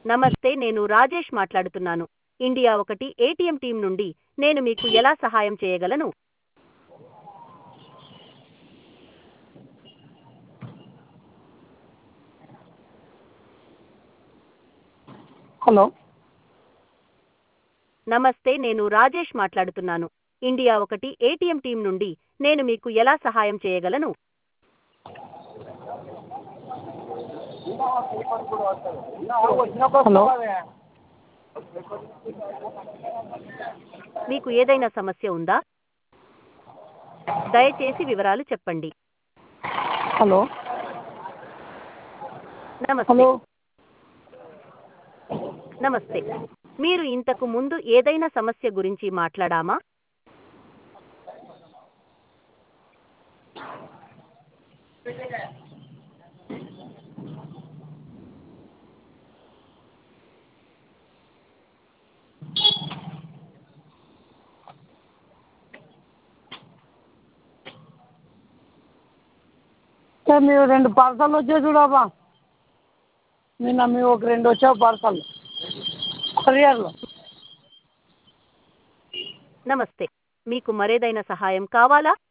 నమస్తే నేను రాజేష్ మాట్లాడుతున్నాను ఇండియా ఒకటి ఏటీఎం టీం నుండి నేను మీకు ఎలా సహాయం చేయగలను హలో నమస్తే నేను రాజేష్ మాట్లాడుతున్నాను ఇండియా ఒకటి ఏటీఎం టీం నుండి నేను మీకు ఎలా సహాయం చేయగలను హలో మీకు ఏదైనా సమస్య ఉందా దయచేసి వివరాలు చెప్పండి హలో నమస్తే హలో నమస్తే మీరు ఇంతకు ముందు ఏదైనా సమస్య గురించి మాట్లాడామా సార్ మీరు రెండు పార్సల్ వచ్చాయి చూడబ్బా నిన్న మీ ఒక రెండు వచ్చావు పార్సల్ కొరియర్లో నమస్తే మీకు మరేదైనా సహాయం కావాలా